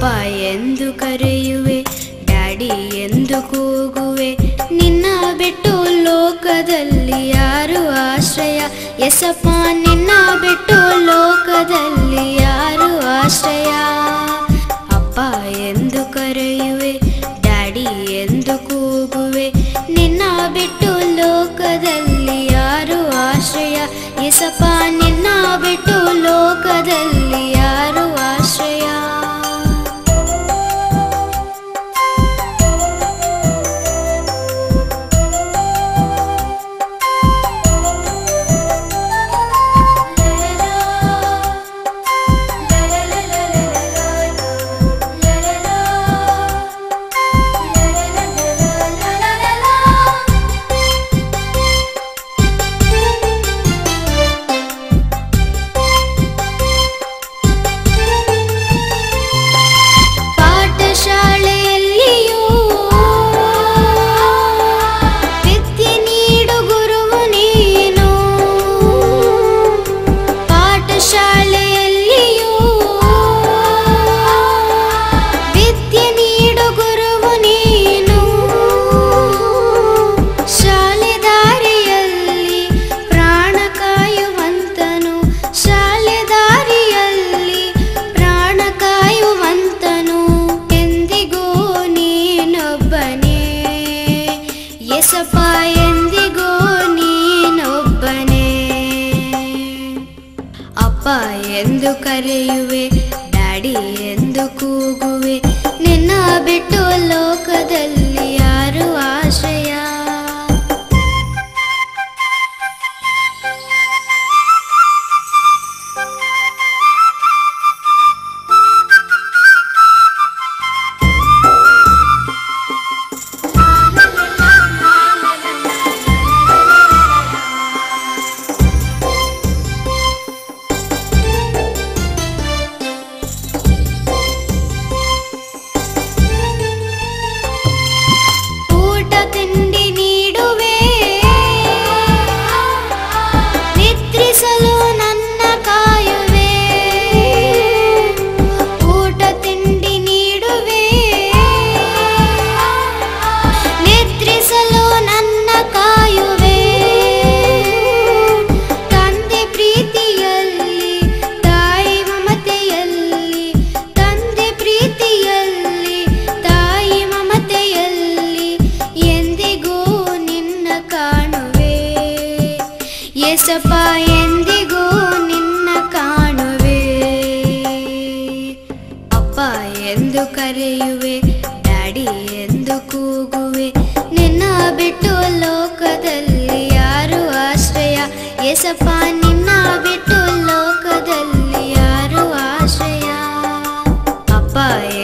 ಎಂದು ಕರೆಯುವೆ ಡ್ಯಾಡಿ ಎಂದು ಕೂಗುವೆ ನಿನ್ನ ಬಿಟ್ಟು ಲೋಕದಲ್ಲಿ ಯಾರು ಆಶ್ರಯ ಎಸಪ್ಪ ನಿನ್ನ ಬಿಟ್ಟು ಲೋಕದಲ್ಲಿ ಯಾರು ಆಶ್ರಯ ಅಪ್ಪ ಎಂದು ಕರೆಯುವೆ ಡ್ಯಾಡಿ ಎಂದು ಕೂಗುವೆ ನಿನ್ನ ಬಿಟ್ಟು ಲೋಕದಲ್ಲಿ ಯಾರು ಆಶ್ರಯ ಎಸಪ್ಪ ನಿನ್ನ ಬಿಟ್ಟು ಲೋಕದಲ್ಲಿ ಯಾರು ಆಶ್ರಯ ಪಾಠಶಾಲೆಯಲ್ಲಿಯೂ ವಿದ್ಯೆ ನೀಡು ಗುರುವು ನೀನು ಪಾಠಶಾಲೆಯಲ್ಲಿಯೂ ವಿದ್ಯೆ ನೀಡು ಗುರುವು ನೀನು ಶಾಲೆ ದಾರಿಯಲ್ಲಿ ಪ್ರಾಣ ಕಾಯುವಂತನು ಶಾಲೆ ದಾರಿಯಲ್ಲಿ ಪ್ರಾಣ ಕಾಯುವಂತನು ಎಂದಿಗೂ ನೀನೊಬ್ಬನೇ ಎಸಪ್ಪ ಎಂದಿಗೂ ನೀನೊಬ್ಬನೇ ಅಪ್ಪ ಎಂದು ಕರೆಯುವೆ ಡ್ಯಾಡಿ ಎಂದು ಕೂಗುವೆ ನಿನ್ನ ಬಿಟ್ಟು ಲೋಕದಲ್ಲಿ ಯಾರು ಆಶ್ರಯ ಊಟ ತಿಂಡಿ ನೀಡುವೆ ನಿದ್ರಿಸಲು ನನ್ನ ಕಾಯುವೆ ಊಟ ತಿಂಡಿ ನೀಡುವೆ ನಿದ್ರಿಸಲು ನನ್ನ ಕಾಯುವೆ ತಂದೆ ಪ್ರೀತಿಯಲ್ಲಿ ತಾಯಿ ಮಮತೆಯಲ್ಲಿ ತಂದೆ ಪ್ರೀತಿಯಲ್ಲಿ ತಾಯಿ ಮಮತೆಯಲ್ಲಿ ಎಂದಿಗೂ ನಿನ್ನ ಕಾಣುವೆ ಎಸಪ್ಪ ಎಂದಿಗೂ ನಿನ್ನ ಕಾಣುವೆ ಅಪ್ಪ ಎಂದು ಕರೆಯುವೆ ಡ್ಯಾಡಿ ಎಂದು ಕೂಗುವೆ ನಿನ್ನ ಬಿಟ್ಟು ಲೋಕದಲ್ಲಿ ಯಾರು ಆಶ್ರಯ ಎಸಪ್ಪ ನಿನ್ನ ಬಿಟ್ಟು ಲೋಕದಲ್ಲಿ ಯಾರು ಆಶ್ರಯ ಅಪ್ಪ